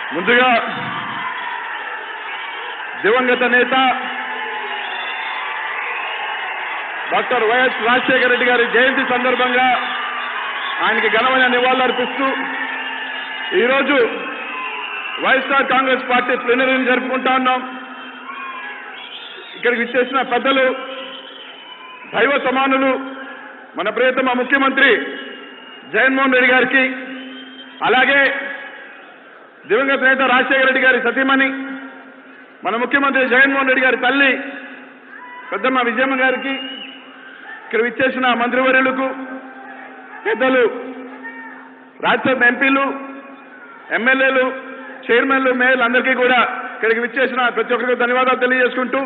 ముందుగా దివంగత నేత డాక్టర్ వైఎస్ రాజశేఖర రెడ్డి గారి జయంతి సందర్భంగా ఆయనకి ఘనమైన నివాళులర్పిస్తూ ఈరోజు వైఎస్ఆర్ కాంగ్రెస్ పార్టీ ప్లీనరీని జరుపుకుంటా ఉన్నాం ఇక్కడికి విచ్చేసిన పెద్దలు దైవ సమానులు మన ప్రియతమ ముఖ్యమంత్రి జగన్మోహన్ రెడ్డి గారికి అలాగే దివంగత నేత రాజశేఖర రెడ్డి గారి సతీమణి మన ముఖ్యమంత్రి జగన్మోహన్ రెడ్డి గారి తల్లి పెద్దమ్మ విజయమ్మ గారికి ఇక్కడ విచ్చేసిన మంత్రివర్యులకు పెద్దలు రాజ్యసభ ఎంపీలు ఎమ్మెల్యేలు చైర్మన్లు మేయర్లు అందరికీ కూడా ఇక్కడికి విచ్చేసిన ప్రతి ఒక్కరికి ధన్యవాదాలు తెలియజేసుకుంటూ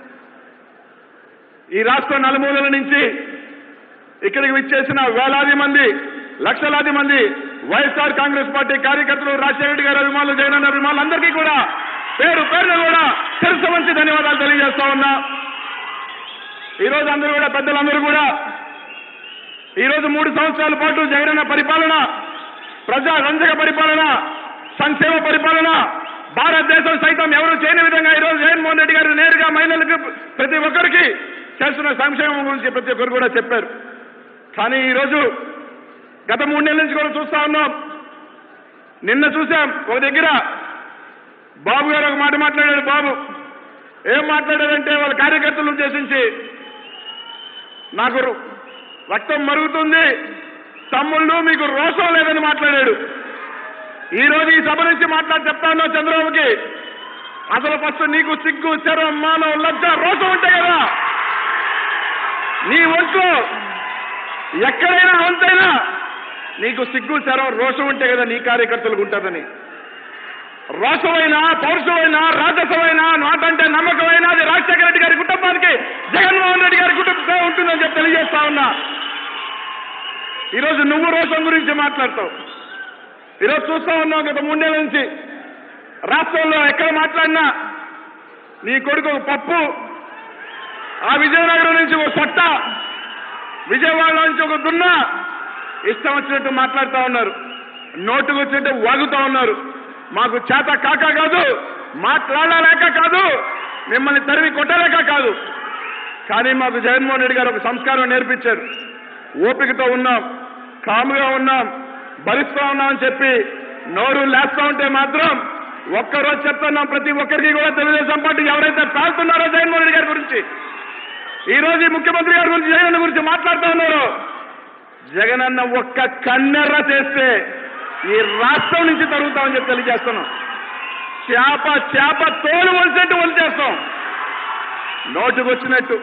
ఈ రాష్ట్ర నలుమూలల నుంచి ఇక్కడికి విచ్చేసిన వేలాది మంది లక్షలాది మంది వైఎస్ఆర్ కాంగ్రెస్ పార్టీ కార్యకర్తలు రాజశేఖర రెడ్డి గారి అభిమానులు జగనన్న అభిమానులు అందరికీ కూడా పేరు పేరున కూడా తెలుసు మంచి ధన్యవాదాలు తెలియజేస్తా ఉన్నా ఈ రోజు అందరూ కూడా పెద్దలందరూ కూడా ఈ రోజు మూడు సంవత్సరాల పాటు జగనన్న పరిపాలన ప్రజా రంజక పరిపాలన సంక్షేమ పరిపాలన భారతదేశం సైతం ఎవరు చేయని విధంగా ఈ రోజు జగన్మోహన్ రెడ్డి గారు నేరుగా మహిళలకు ప్రతి ఒక్కరికి చేస్తున్న సంక్షేమం గురించి ప్రతి ఒక్కరు కూడా చెప్పారు కానీ ఈ రోజు గత మూడు నెలల నుంచి కూడా చూస్తా ఉన్నాం నిన్న చూసాం ఒక దగ్గర బాబు గారు ఒక మాట మాట్లాడాడు బాబు ఏం మాట్లాడాడంటే వాళ్ళ కార్యకర్తలను ఉద్దేశించి నాకు రు- రక్తం మరుగుతుంది తమ్ముళ్ళు మీకు రోషం లేదని మాట్లాడాడు ఈ రోజు ఈ సభ నుంచి మాట్లాడి చెప్తాను చంద్రబాబుకి అసలు ఫస్ట్ నీకు సిగ్గు శరం మానవ లజ్జ రోషం ఉంటాయి కదా నీ ఒంట్లో ఎక్కడైనా అంతైనా నీకు సిగ్గు శరం రోషం ఉంటే కదా నీ కార్యకర్తలకు ఉంటుందని రోషమైనా పౌరుషమైనా రాజసమైనా నాటంటే నమ్మకమైన అది రాజశేఖర రెడ్డి గారి కుటుంబానికి జగన్మోహన్ రెడ్డి గారి కుటుంబం ఉంటుందని చెప్పి తెలియజేస్తా ఉన్నా ఈరోజు నువ్వు రోషం గురించి మాట్లాడతావు ఈరోజు చూస్తా ఉన్నావు గత మూడేళ్ల నుంచి రాష్ట్రంలో ఎక్కడ మాట్లాడినా నీ కొడుకు ఒక పప్పు ఆ విజయనగరం నుంచి ఒక సొట్ట విజయవాడ నుంచి ఒక దున్న ఇష్టం వచ్చినట్టు మాట్లాడుతూ ఉన్నారు నోటుకు వచ్చినట్టు వాగుతూ ఉన్నారు మాకు చేత కాక కాదు మాట్లాడలేక కాదు మిమ్మల్ని తరిమి కొట్టలేక కాదు కానీ మాకు జగన్మోహన్ రెడ్డి గారు ఒక సంస్కారం నేర్పించారు ఓపికతో ఉన్నాం కాముగా ఉన్నాం భరిస్తా ఉన్నాం అని చెప్పి నోరు లేస్తా ఉంటే మాత్రం ఒక్కరోజు చెప్తున్నాం ప్రతి ఒక్కరికి కూడా తెలుగుదేశం పార్టీ ఎవరైతే తాగుతున్నారో జగన్మోహన్ రెడ్డి గారి గురించి ఈ రోజు ఈ ముఖ్యమంత్రి గారి గురించి జగన్ గురించి మాట్లాడుతూ ఉన్నారు జగనన్న ఒక్క కన్నెర్ర చేస్తే ఈ రాష్ట్రం నుంచి తరుగుతామని చెప్పి తెలియజేస్తున్నాం చేప చేప తోలు వలిసినట్టు వలిచేస్తాం నోటుకు వచ్చినట్టు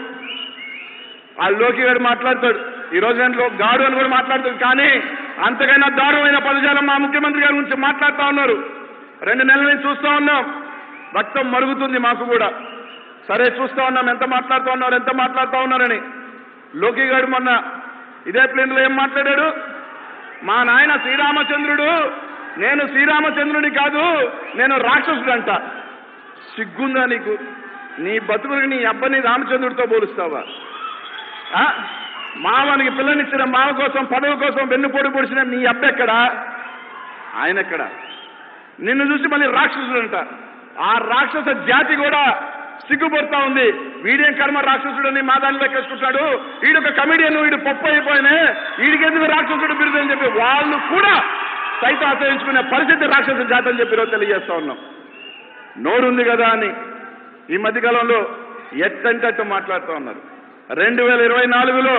ఆ లోకి గారు మాట్లాడతాడు ఈ రోజు గంటలో గాడు అని కూడా మాట్లాడతాడు కానీ అంతకైనా దారుణమైన పదజాలం మా ముఖ్యమంత్రి గారి గురించి మాట్లాడుతూ ఉన్నారు రెండు నెలల నుంచి చూస్తూ ఉన్నాం రక్తం మరుగుతుంది మాకు కూడా సరే చూస్తా ఉన్నాం ఎంత మాట్లాడుతూ ఉన్నారు ఎంత మాట్లాడుతూ ఉన్నారని లోకి గారు మొన్న ఇదే ప్లేన్లో ఏం మాట్లాడాడు మా నాయన శ్రీరామచంద్రుడు నేను శ్రీరామచంద్రుడి కాదు నేను రాక్షసుడు అంట సిగ్గుందా నీకు నీ బతుకుడికి నీ అబ్బని రామచంద్రుడితో పోలుస్తావా ఆ? మామనికి పిల్లనిచ్చిన మామ కోసం పదవి కోసం వెన్నుపోటు పొడిచిన నీ అబ్బెక్కడా ఆయన ఎక్కడ నిన్ను చూసి మళ్ళీ రాక్షసుడు అంట ఆ రాక్షస జాతి కూడా సిగ్గుపడుతా ఉంది వీడేం కర్మ రాక్షసుడని మా దానిలో ఎక్కేసుకుంటాడు వీడొక కమిడియన్ వీడు పప్పు అయిపోయినే వీడికి ఎందుకు రాక్షసుడు బిరుదు అని చెప్పి వాళ్ళు కూడా సైతం ఆశ్రయించుకునే పరిస్థితి రాక్షస జాతి అని చెప్పి ఈరోజు తెలియజేస్తా ఉన్నాం నోరుంది కదా అని ఈ మధ్యకాలంలో ఎట్టంటే అట్టు మాట్లాడుతూ ఉన్నారు రెండు వేల ఇరవై నాలుగులో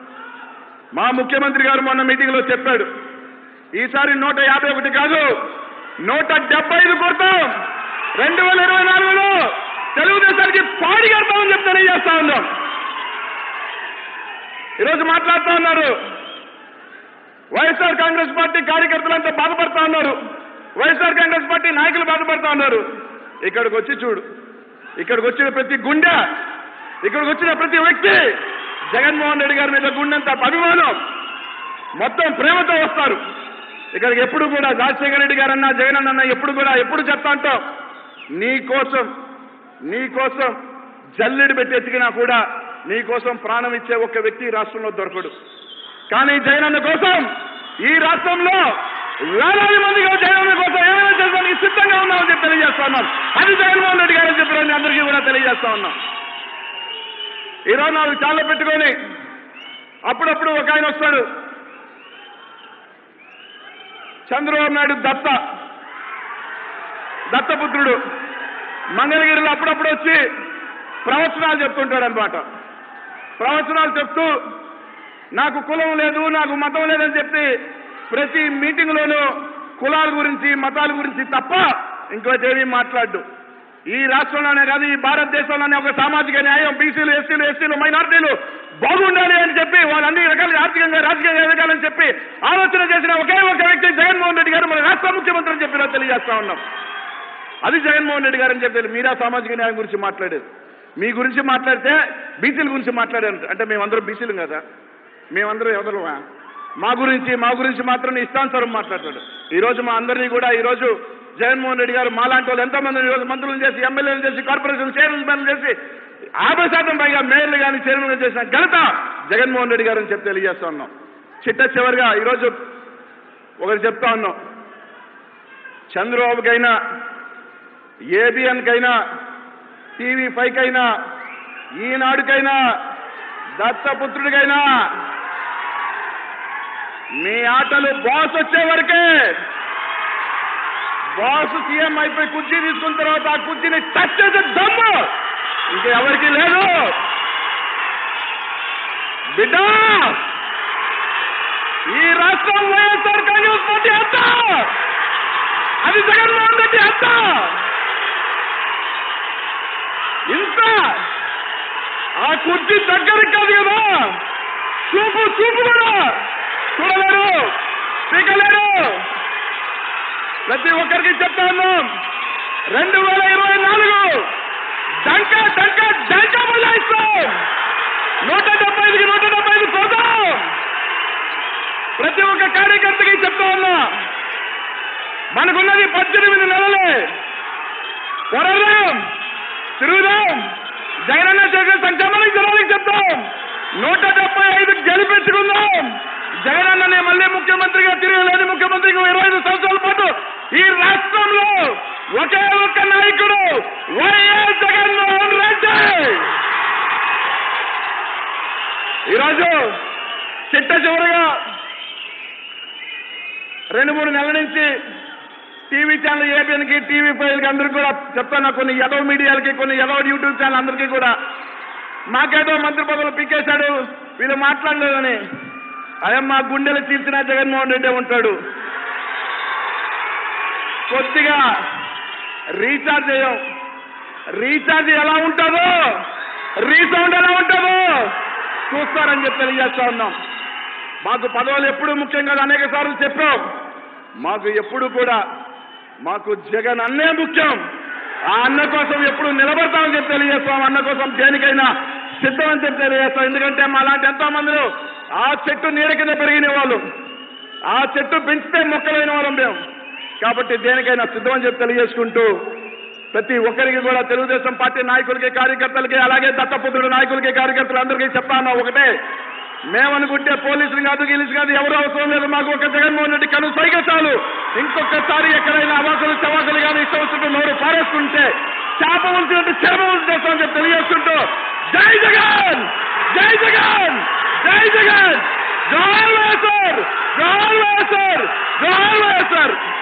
మా ముఖ్యమంత్రి గారు మొన్న మీటింగ్లో చెప్పాడు ఈసారి నూట యాభై ఒకటి కాదు నూట డెబ్బై ఐదు కొడతాం రెండు వేల ఇరవై నాలుగులో తెలుగుదేశానికి పాడి కడతామని చెప్పి తెలియజేస్తా ఉన్నాం ఈరోజు మాట్లాడుతూ ఉన్నారు వైఎస్ఆర్ కాంగ్రెస్ పార్టీ కార్యకర్తలంతా బాధపడతా ఉన్నారు వైఎస్ఆర్ కాంగ్రెస్ పార్టీ నాయకులు బాధపడతా ఉన్నారు ఇక్కడికి వచ్చి చూడు ఇక్కడికి వచ్చిన ప్రతి గుండె ఇక్కడికి వచ్చిన ప్రతి వ్యక్తి జగన్మోహన్ రెడ్డి గారి మీద గుండెంత అభిమానం మొత్తం ప్రేమతో వస్తారు ఇక్కడికి ఎప్పుడు కూడా రాజశేఖర రెడ్డి గారన్నా జగన్ అన్న ఎప్పుడు కూడా ఎప్పుడు చెప్తా అంటాం నీ కోసం నీ కోసం జల్లెడు పెట్టి ఎతికినా కూడా నీ కోసం ప్రాణం ఇచ్చే ఒక్క వ్యక్తి ఈ రాష్ట్రంలో దొరకడు కానీ జగనన్న కోసం ఈ రాష్ట్రంలో వేలాది మందిగా జగనన్న కోసం ఏమైనా చేసడానికి సిద్ధంగా ఉన్నామని చెప్పి తెలియజేస్తా ఉన్నాం అది జగన్మోహన్ రెడ్డి గారని చెప్పి మీ అందరికీ కూడా తెలియజేస్తా ఉన్నాం ఇరవై నాలుగు చాలు పెట్టుకొని అప్పుడప్పుడు ఒక ఆయన వస్తాడు చంద్రబాబు నాయుడు దత్త దత్తపుత్రుడు మంగళగిరిలో అప్పుడప్పుడు వచ్చి ప్రవచనాలు చెప్తుంటాడు అనమాట ప్రవచనాలు చెప్తూ నాకు కులం లేదు నాకు మతం లేదని చెప్పి ప్రతి మీటింగ్లోనూ కులాల గురించి మతాల గురించి తప్ప ఇంకోటేమీ మాట్లాడు ఈ రాష్ట్రంలోనే కాదు ఈ భారతదేశంలోనే ఒక సామాజిక న్యాయం బీసీలు ఎస్సీలు ఎస్టీలు మైనార్టీలు బాగుండాలి అని చెప్పి వాళ్ళన్ని రకాల ఆర్థికంగా రాజకీయంగా ఎదగాలని చెప్పి ఆలోచన చేసిన ఒకే ఒక వ్యక్తి జగన్మోహన్ రెడ్డి గారు మన రాష్ట్ర ముఖ్యమంత్రి అని చెప్పి తెలియజేస్తా ఉన్నాం అది జగన్మోహన్ రెడ్డి గారు అని చెప్పి మీరా సామాజిక న్యాయం గురించి మాట్లాడేది మీ గురించి మాట్లాడితే బీసీల గురించి మాట్లాడారు అంటే మేమందరం బీసీలు కదా మేమందరం ఎవరుమా మా గురించి మా గురించి మాత్రం నీ ఇష్టానుసారం మాట్లాడతాడు ఈ రోజు మా అందరినీ కూడా ఈ రోజు జగన్మోహన్ రెడ్డి గారు మాలాంటి వాళ్ళు ఎంతో మందిని ఈ రోజు మంత్రులను చేసి ఎమ్మెల్యేలు చేసి కార్పొరేషన్ చైర్మన్ చేసి యాభై శాతం పైగా మేయర్లు కానీ చైర్మన్ చేసిన ఘనత జగన్మోహన్ రెడ్డి గారు అని చెప్పి తెలియజేస్తా ఉన్నాం చిట్ట చివరిగా ఈరోజు ఒకటి చెప్తా ఉన్నాం చంద్రబాబుకైనా ఏబిఎన్కైనా టీవీ ఫైవ్కైనా ఈనాడుకైనా దత్తపుత్రుడికైనా మీ ఆటలు బాస్ వచ్చే వరకే బాస్ సీఎం అయిపోయి కుర్చీ తీసుకున్న తర్వాత ఆ కుర్చీని టచ్ చేసే దమ్ము ఇంకెవరికి లేదు బిడ్డ ఈ రాష్ట్రం వైఎస్ఆర్ కాంగ్రెస్ పార్టీ హత్త అది జగన్మోహన్ రెడ్డి హత్త ఇంత ఆ కుర్చీ దగ్గరికి కాదు కదా చూపు చూపు కూడా చూడలేరు పీకలేరు ప్రతి ఒక్కరికి చెప్తా ఉన్నాం రెండు వేల ఇరవై నాలుగు డంక డంక డంక బలాయిస్తాం నూట డెబ్బై ఐదుకి నూట డెబ్బై ఐదు పోతాం ప్రతి ఒక్క కార్యకర్తకి చెప్తా ఉన్నా మనకున్నది పద్దెనిమిది నెలలే పోరాడదాం తిరుగుదాం జగనన్న చేసే సంక్షేమానికి జనానికి చెప్తాం నూట డెబ్బై ఐదు గెలిపించుకుందాం జగనన్ననే మళ్ళీ ముఖ్యమంత్రిగా తిరగలేదు ముఖ్యమంత్రిగా ఇరవై ఐదు సంవత్సరాల పాటు ఈ రాష్ట్రంలో ఒకే ఒక్క నాయకుడు వైఎస్ జగన్మోహన్ రెడ్డి ఈరోజు చిట్ట చివరిగా రెండు మూడు నెలల నుంచి టీవీ ఛానల్ ఏబిఎన్కి టీవీ ఫైవ్కి అందరికి కూడా చెప్తాను కొన్ని యదవ మీడియాలకి కొన్ని యదవ యూట్యూబ్ ఛానల్ అందరికీ కూడా మాకేదో మంత్రి పదవులు పీకేశాడు వీళ్ళు మాట్లాడలేదని అదే మా గుండెలు చీల్చిన జగన్మోహన్ రెడ్డి ఉంటాడు కొద్దిగా రీఛార్జ్ చేయం రీఛార్జ్ ఎలా ఉంటుందో రీసౌండ్ ఎలా ఉంటుందో చూస్తారని చెప్పి తెలియజేస్తా ఉన్నాం మాకు పదవులు ఎప్పుడు ముఖ్యం కాదు అనేక సార్లు చెప్పాం మాకు ఎప్పుడు కూడా మాకు జగన్ అన్నే ముఖ్యం ఆ అన్న కోసం ఎప్పుడు నిలబడతామని చెప్పి తెలియజేస్తాం అన్న కోసం దేనికైనా సిద్ధమని చెప్పి తెలియజేస్తాం ఎందుకంటే మా లాంటి ఎంతో మందిలో ఆ చెట్టు నీడ కింద పెరిగిన వాళ్ళు ఆ చెట్టు పెంచితే మొక్కలైన వాళ్ళం మేము కాబట్టి దేనికైనా సిద్ధమని చెప్పి తెలియజేసుకుంటూ ప్రతి ఒక్కరికి కూడా తెలుగుదేశం పార్టీ నాయకులకి కార్యకర్తలకి అలాగే దత్తపుత్రుడు నాయకులకి కార్యకర్తలు అందరికీ చెప్తాను ఒకటే మేమనుకుంటే పోలీసులు కాదు గీలీసు కాదు ఎవరు అవసరం లేదు మాకు ఒక జగన్మోహన్ రెడ్డి కను సైగ చాలు ఇంకొకసారి ఎక్కడైనా అవాసులు చవాసులు కానీ ఇష్టం వచ్చినట్టు నోరు పారేసుకుంటే చేప ఉంచినట్టు చేప ఉంచేస్తామని చెప్పి తెలియజేస్తుంటూ జై జగన్ జై జగన్ జై జగన్ జై వైఎస్ఆర్ జై వైఎస్ఆర్ జై వైఎస్ఆర్